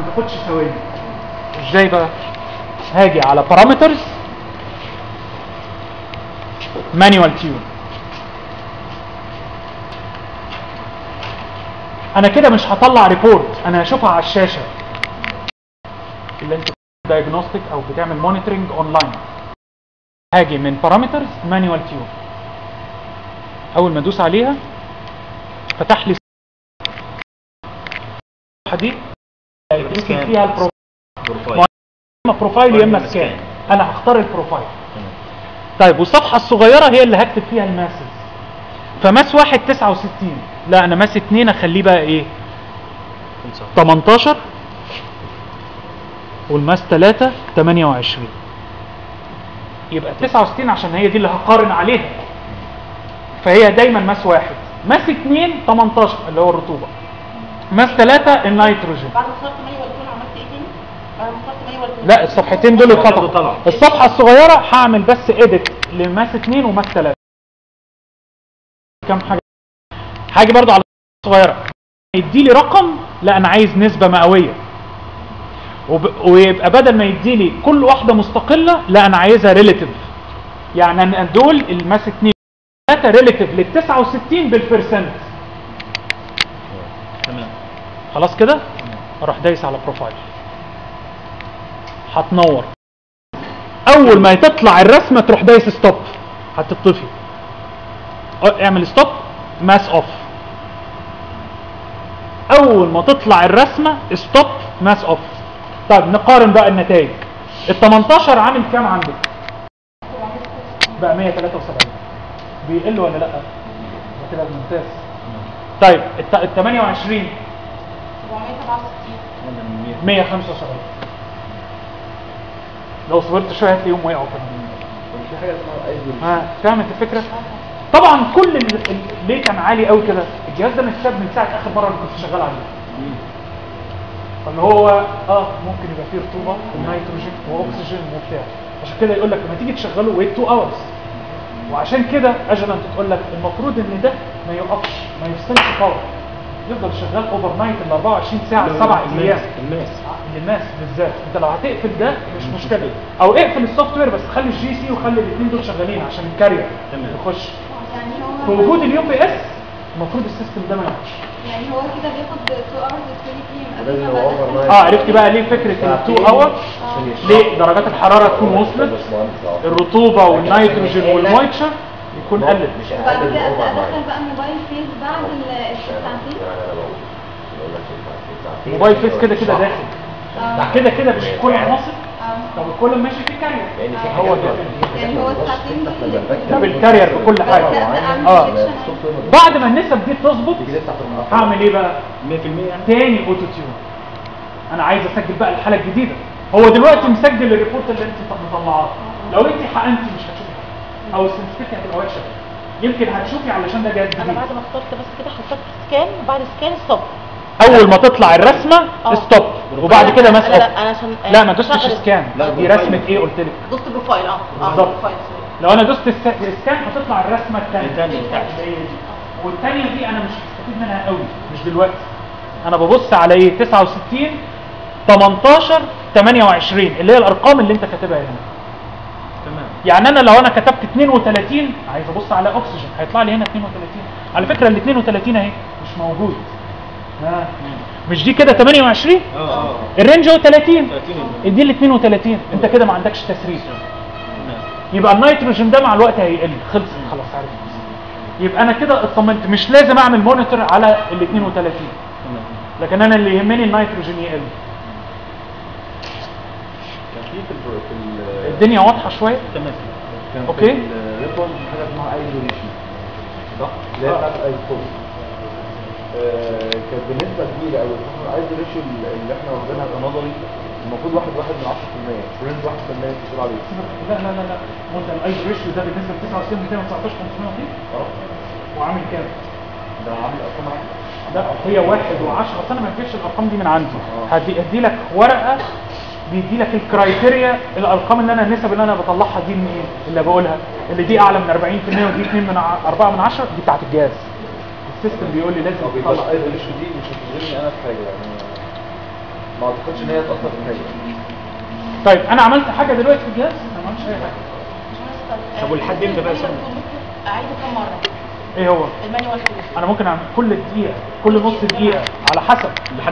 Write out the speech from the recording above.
ما تاخدش ثواني ازاي بقى هاجي على بارامترز مانيوال تيون انا كده مش هطلع ريبورت انا هشوفها على الشاشه اللي انت دايجنوستيك او بتعمل مونيتورنج اونلاين هاجي من بارامترز مانيوال تيون اول ما ادوس عليها فتح لي دي يمكن فيها البروفايل بروفايل اما بروفايل يا اما يا إما سكان سكان. انا هختار البروفايل تمام. طيب والصفحه الصغيره هي اللي هكتب فيها الماسز فماس واحد 69 لا انا ماس اتنين اخليه بقى ايه 18 والماس 3 28 يبقى 69 عشان هي دي اللي هقارن عليها فهي دايما ماس واحد ماس 2 18 اللي هو الرطوبه ماس 3 النيتروجين بعد ما اخترت ميه والكون عملت ايه تاني؟ بعد ما اخترت ميه والكون لا الصفحتين دول طلعوا. اتقطعوا الصفحه الصغيره هعمل بس اديت لماس 2 وماس 3 كام حاجه هاجي برضو على الصغيره يدي لي رقم لا انا عايز نسبه مئويه وب... ويبقى بدل ما يدي لي كل واحده مستقله لا انا عايزها ريليتيف يعني انا دول الماس 2 3 ريليتيف لل 69 بالبرسنت تمام خلاص كده اروح دايس على بروفايل هتنور اول ما تطلع الرسمه تروح دايس ستوب هتطفي اه، اعمل ستوب ماس اوف اول ما تطلع الرسمه ستوب ماس اوف طيب نقارن بقى النتائج ال 18 عامل كام عندك بقى 173 بيقل ولا لا ده كده ممتاز طيب ال 28 467 هذا من 100 175 لو صبرت شويه هتلاقيهم وقعوا كمان في حاجه اسمها ايزول ها فهمت الفكره طبعا كل ال- ال- ليه كان عالي قوي كده الجهاز ده متساب من ساعه اخر مره اللي كنت شغال عليه فاللي هو اه ممكن يبقى فيه رطوبه ونيتروجين واكسجين وبتاع عشان كده يقول لك لما تيجي تشغله ويت 2 اورز وعشان كده اجلنت تقول لك المفروض ان ده ما يقفش ما يفصلش باور يفضل شغال اوفر نايت ال 24 ساعه سبع ايام الماس للناس بالذات انت لو هتقفل ده مش مشكله او اقفل السوفت وير بس خلي الجي سي وخلي الاثنين دول شغالين عشان الكارير تمام. يخش يعني في هو وجود اليو بي اس المفروض السيستم ده ما يقفش يعني هو كده بياخد 2 hours يبتدي فيهم لازم قبل ما يبقى بقى- overnight. اه عرفت بقى ليه فكره ال 2 اور ليه درجات الحراره تكون وصلت الرطوبه والنيتروجين والمويتشر يكون قلت مش وبعد اقل من كده اوفر ادخل بقى الموبايل فيز بعد ال- الساعتين موبايل فيس كده كده داخل اه كده كده مش كل عناصر اه طب الكل ماشي في كارير لان في هو حاجه ده يعني هو الساعتين دي ده بالكارير بكل حاجه اه بعد ما النسب دي تظبط هعمل ايه بقى 100% يعني تاني اوتو تيون انا عايز اسجل بقى الحاله الجديده هو دلوقتي مسجل الريبورت اللي انت مطلعاه لو انت حقنتي مش هتشوفي حاجة. او السنسيتيفيتي هتبقى وحشه يمكن هتشوفي علشان ده جهاز انا جديد بعد ما اخترت بس كده حطيت سكان وبعد سكان ستوب اول ما تطلع الرسمه اه. ستوب وبعد كده لا، ماس لا، اوف لا، انا عشان لا ما دوستش شغل- سكان لا، دي بروفايل. رسمه ايه قلت لك دوست بروفايل اه اه بالظبط. بروفايل سوري. لو انا دوست الس- السكان هتطلع الرسمه الثانيه التانية بتاعتي. والثانيه دي انا مش هستفيد منها قوي مش دلوقتي انا ببص على ايه 69 18 28 اللي هي الارقام اللي انت كاتبها هنا تمام يعني انا لو انا كتبت 32 عايز ابص على اكسجين هيطلع لي هنا 32 على فكره ال 32 اهي مش موجود ها مش دي كده 28 اه اه الرينج هو 30 30 ادي ال 32 انت كده ما عندكش تسريب تمام يبقى النيتروجين ده مع الوقت هيقل خلص خلاص عرفت يبقى انا كده اطمنت مش لازم اعمل مونيتور على ال 32 تمام لكن انا اللي يهمني النيتروجين يقل كان في في البر- في ال- الدنيا واضحه شويه تمام كان أوكي. في الريبون حاجه اسمها ايزوليشن صح؟ اللي هي بتاعت الايزوتوب كانت بنسبه كبيره قوي الايزوليشن اللي احنا واخدينها كنظري المفروض واحد واحد من 10% فرنج 1% انت بتقول عليه لا لا لا لا هو انت الايز ريشيو ده بالنسبه ل 69 219 500 اه وعامل كام؟ ده عامل ارقام عالية. لا هي واحد و10 اصل انا ما اديتش الارقام دي من عندي آه. هدي ادي لك ورقه بيدي لك الكرايتيريا الارقام اللي انا النسب اللي انا بطلعها دي منين اللي بقولها اللي دي اعلى من 40% ودي 2 من 4 من 10 دي بتاعت الجهاز السيستم بيقول لي لازم طب تطلع يبقى الايزوليشن دي مش هتشغلني انا في حاجه يعني ما اعتقدش ان هي تاثر في حاجه طيب انا عملت حاجه دلوقتي في الجهاز انا ما عملتش اي حاجه طب ولحد امتى بقى يا سامي؟ اعيده كم مره ايه هو المانيوال كود انا ممكن اعمل كل دقيقه كل نص دقيقه على حسب لحد